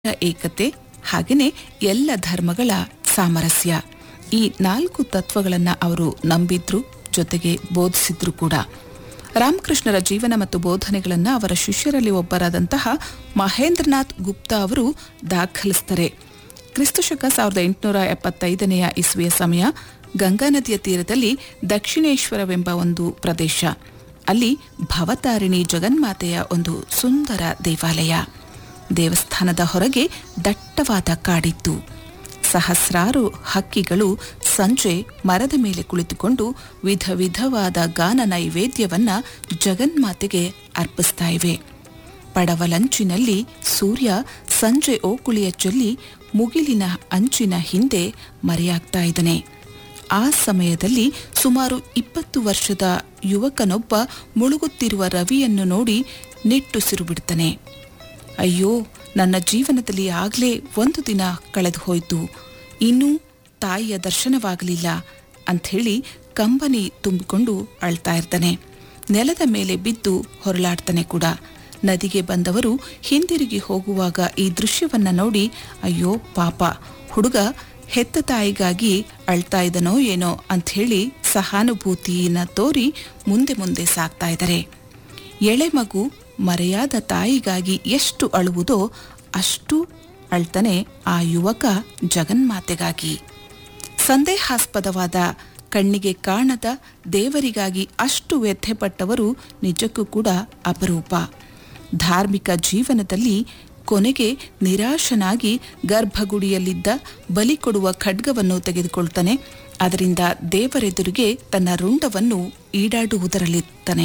ಏಕತೆ ಹಾಗೆಯೇ ಎಲ್ಲ ಧರ್ಮಗಳ ಸಾಮರಸ್ಯ ಈ ನಾಲ್ಕು ತತ್ವಗಳನ್ನು ಅವರು ನಂಬಿದ್ರು ಜೊತೆಗೆ ಬೋಧಿಸಿದ್ರು ಕೂಡ ರಾಮಕೃಷ್ಣರ ಜೀವನ ಮತ್ತು ಬೋಧನೆಗಳನ್ನು ಅವರ ಶಿಷ್ಯರಲ್ಲಿ ಒಬ್ಬರಾದಂತಹ ಮಹೇಂದ್ರನಾಥ್ ಗುಪ್ತಾ ಅವರು ದಾಖಲಿಸ್ತಾರೆ ಕ್ರಿಸ್ತಶಕ ಸಾವಿರದ ಎಂಟುನೂರ ಎಪ್ಪತ್ತೈದನೆಯ ಇಸ್ವಿಯ ಸಮಯ ಗಂಗಾ ನದಿಯ ತೀರದಲ್ಲಿ ದಕ್ಷಿಣೇಶ್ವರವೆಂಬ ಒಂದು ಪ್ರದೇಶ ಅಲ್ಲಿ ಭವತಾರಿಣಿ ಜಗನ್ಮಾತೆಯ ಒಂದು ಸುಂದರ ದೇವಾಲಯ ದೇವಸ್ಥಾನದ ಹೊರಗೆ ದಟ್ಟವಾದ ಕಾಡಿತ್ತು ಸಹಸ್ರಾರು ಹಕ್ಕಿಗಳು ಸಂಜೆ ಮರದ ಮೇಲೆ ಕುಳಿತುಕೊಂಡು ವಿಧ ವಿಧವಾದ ಗಾನ ನೈವೇದ್ಯವನ್ನ ಜಗನ್ಮಾತೆಗೆ ಅರ್ಪಿಸ್ತಾ ಇವೆ ಪಡವಲಂಚಿನಲ್ಲಿ ಸೂರ್ಯ ಸಂಜೆ ಓಕುಳಿಯ ಚೊಲ್ಲಿ ಮುಗಿಲಿನ ಅಂಚಿನ ಹಿಂದೆ ಮರೆಯಾಗ್ತಾ ಇದ್ದಾನೆ ಆ ಸಮಯದಲ್ಲಿ ಸುಮಾರು ಇಪ್ಪತ್ತು ವರ್ಷದ ಯುವಕನೊಬ್ಬ ಮುಳುಗುತ್ತಿರುವ ರವಿಯನ್ನು ನೋಡಿ ನಿಟ್ಟುಸಿರು ಬಿಡ್ತಾನೆ ಅಯ್ಯೋ ನನ್ನ ಜೀವನದಲ್ಲಿ ಆಗಲೇ ಒಂದು ದಿನ ಕಳೆದು ಹೋಯಿತು ಇನ್ನೂ ತಾಯಿಯ ದರ್ಶನವಾಗಲಿಲ್ಲ ಅಂಥೇಳಿ ಕಂಬನಿ ತುಂಬಿಕೊಂಡು ಅಳ್ತಾ ಇರ್ತಾನೆ ನೆಲದ ಮೇಲೆ ಬಿದ್ದು ಹೊರಲಾಡ್ತಾನೆ ಕೂಡ ನದಿಗೆ ಬಂದವರು ಹಿಂದಿರುಗಿ ಹೋಗುವಾಗ ಈ ದೃಶ್ಯವನ್ನ ನೋಡಿ ಅಯ್ಯೋ ಪಾಪ ಹುಡುಗ ಹೆತ್ತ ತಾಯಿಗಾಗಿ ಅಳ್ತಾ ಇದ್ದನೋ ಏನೋ ಅಂಥೇಳಿ ಸಹಾನುಭೂತಿಯನ್ನ ತೋರಿ ಮುಂದೆ ಮುಂದೆ ಸಾಕ್ತಾ ಇದ್ದಾರೆ ಎಳೆ ಮಗು ಮರೆಯಾದ ತಾಯಿಗಾಗಿ ಎಷ್ಟು ಅಳುವುದೋ ಅಷ್ಟು ಅಳ್ತಾನೆ ಆ ಯುವಕ ಜಗನ್ಮಾತೆಗಾಗಿ ಸಂದೇಹಾಸ್ಪದವಾದ ಕಣ್ಣಿಗೆ ಕಾಣದ ದೇವರಿಗಾಗಿ ಅಷ್ಟು ವ್ಯಥೆಪಟ್ಟವರು ನಿಜಕ್ಕೂ ಕೂಡ ಅಪರೂಪ ಧಾರ್ಮಿಕ ಜೀವನದಲ್ಲಿ ಕೊನೆಗೆ ನಿರಾಶನಾಗಿ ಗರ್ಭಗುಡಿಯಲ್ಲಿದ್ದ ಬಲಿ ಕೊಡುವ ಖಡ್ಗವನ್ನು ತೆಗೆದುಕೊಳ್ತಾನೆ ಅದರಿಂದ ದೇವರೆದುರಿಗೆ ತನ್ನ ರುಂಡವನ್ನು ಈಡಾಡುವುದರಲ್ಲಿರ್ತಾನೆ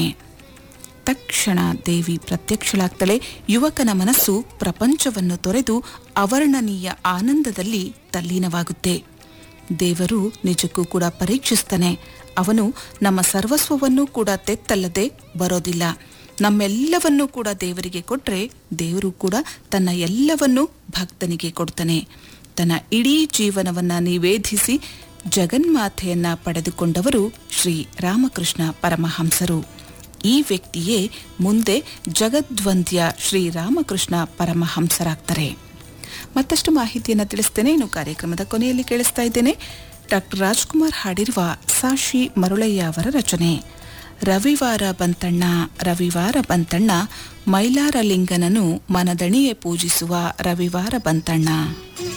ತಕ್ಷಣ ದೇವಿ ಪ್ರತ್ಯಕ್ಷಳಾಗ್ತಳೆ ಯುವಕನ ಮನಸ್ಸು ಪ್ರಪಂಚವನ್ನು ತೊರೆದು ಅವರ್ಣನೀಯ ಆನಂದದಲ್ಲಿ ತಲ್ಲೀನವಾಗುತ್ತೆ ದೇವರು ನಿಜಕ್ಕೂ ಕೂಡ ಪರೀಕ್ಷಿಸ್ತಾನೆ ಅವನು ನಮ್ಮ ಸರ್ವಸ್ವವನ್ನೂ ಕೂಡ ತೆತ್ತಲ್ಲದೆ ಬರೋದಿಲ್ಲ ನಮ್ಮೆಲ್ಲವನ್ನೂ ಕೂಡ ದೇವರಿಗೆ ಕೊಟ್ರೆ ದೇವರು ಕೂಡ ತನ್ನ ಎಲ್ಲವನ್ನೂ ಭಕ್ತನಿಗೆ ಕೊಡ್ತಾನೆ ತನ್ನ ಇಡೀ ಜೀವನವನ್ನ ನಿವೇದಿಸಿ ಜಗನ್ಮಾತೆಯನ್ನ ಪಡೆದುಕೊಂಡವರು ಶ್ರೀ ರಾಮಕೃಷ್ಣ ಪರಮಹಂಸರು ಈ ವ್ಯಕ್ತಿಯೇ ಮುಂದೆ ಜಗದ್ವಂದ್ಯ ಶ್ರೀರಾಮಕೃಷ್ಣ ಪರಮಹಂಸರಾಗ್ತಾರೆ ಮತ್ತಷ್ಟು ಮಾಹಿತಿಯನ್ನು ತಿಳಿಸ್ತೇನೆ ಇನ್ನು ಕಾರ್ಯಕ್ರಮದ ಕೊನೆಯಲ್ಲಿ ಕೇಳಿಸ್ತಾ ಇದ್ದೇನೆ ಡಾಕ್ಟರ್ ರಾಜ್ಕುಮಾರ್ ಹಾಡಿರುವ ಸಾಶಿ ಮರುಳಯ್ಯ ಅವರ ರಚನೆ ರವಿವಾರ ಬಂತಣ್ಣ ರವಿವಾರ ಬಂತಣ್ಣ ಮೈಲಾರ ಲಿಂಗನನು ಮನದಣಿಯೆ ಪೂಜಿಸುವ ರವಿವಾರ ಬಂತಣ್ಣ